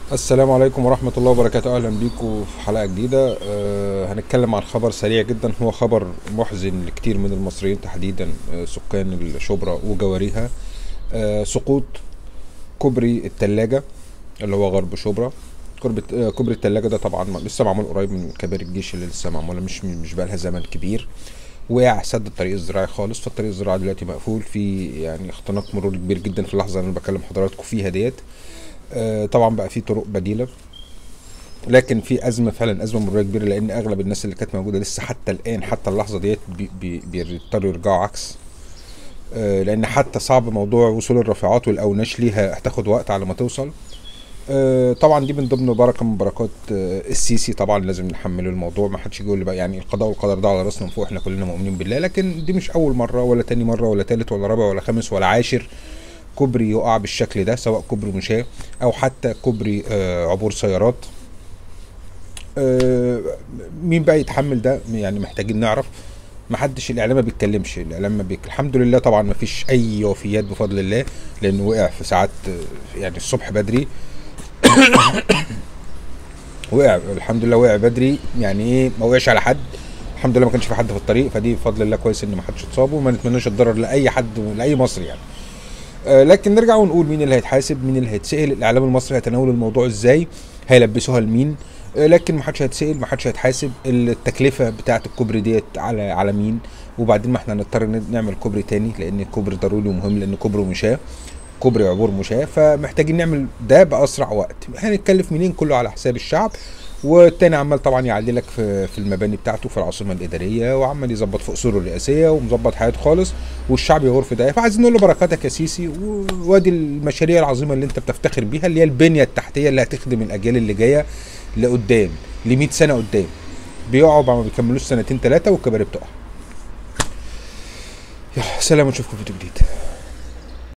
السلام عليكم ورحمة الله وبركاته أهلا بيكم في حلقة جديدة أه هنتكلم عن خبر سريع جدا هو خبر محزن لكتير من المصريين تحديدا أه سكان الشبرا وجواريها أه سقوط كوبري التلاجة اللي هو غرب شبرا كوبري آه، كوبري التلاجة ده طبعا لسه معمول قريب من كباري الجيش اللي لسه معمولة مش مش بقالها زمن كبير وقع سد الطريق الزراعي خالص فالطريق الزراعي دلوقتي مقفول في يعني اختناق مرور كبير جدا في اللحظة اللي انا بكلم حضراتكم فيها ديت آه، طبعا بقى في طرق بديله لكن في ازمه فعلا ازمه مروريه كبيره لان اغلب الناس اللي كانت موجوده لسه حتى الان حتى اللحظه ديت بي- بي- بيضطروا يرجعوا عكس آه، لان حتى صعب موضوع وصول الرافعات والاوناش ليها هتاخد وقت على ما توصل آه، طبعا دي من ضمن بركه من بركات آه، السيسي طبعا لازم نحمله الموضوع ما حدش يجي يقول لي بقى يعني القضاء والقدر ده على راسنا من فوق احنا كلنا مؤمنين بالله لكن دي مش اول مره ولا تاني مره ولا تالت ولا رابع ولا خامس ولا عاشر كوبري يقع بالشكل ده سواء كوبري مشاة او حتى كوبري آه، عبور سيارات آه، مين بقى يتحمل ده يعني محتاجين نعرف محدش الاعلام ما بيتكلمش الاعلام ما بيك... الحمد لله طبعا ما فيش اي وفيات بفضل الله لانه وقع في ساعات آه، يعني الصبح بدري وقع الحمد لله وقع بدري يعني ايه ما وقعش على حد الحمد لله ما كانش في حد في الطريق فدي بفضل الله كويس ان ما حدش اتصاب وما نتمناش الضرر لاي حد لاي مصري يعني آه، لكن نرجع ونقول مين اللي هيتحاسب مين اللي هيتسأل الاعلام المصري هيتناول الموضوع ازاي هيلبسوها لمين آه، لكن ما حدش هيتسأل ما حدش هيتحاسب التكلفه بتاعه الكوبري ديت على على مين وبعدين ما احنا هنضطر ن- نعمل كوبري تاني لان الكوبري ضروري ومهم لان كوبري مشاه كوبري عبور مشاه فمحتاجين نعمل ده باسرع وقت هنتكلف منين كله على حساب الشعب والتاني عمال طبعا يعللك في في المباني بتاعته في العاصمه الاداريه وعمال يظبط في اصوله الرئاسيه ومظبط حياته خالص والشعب يغور في ده فعايزين نقول له بركاتك يا سيسي و- وادي المشاريع العظيمه اللي انت بتفتخر بيها اللي هي البنيه التحتيه اللي هتخدم الاجيال اللي جايه لقدام ل 100 سنه قدام بيقعوا ما بيكملوش سنتين ثلاثه والكباري بتقع يلا سلام ونشوفكم في فيديو جديد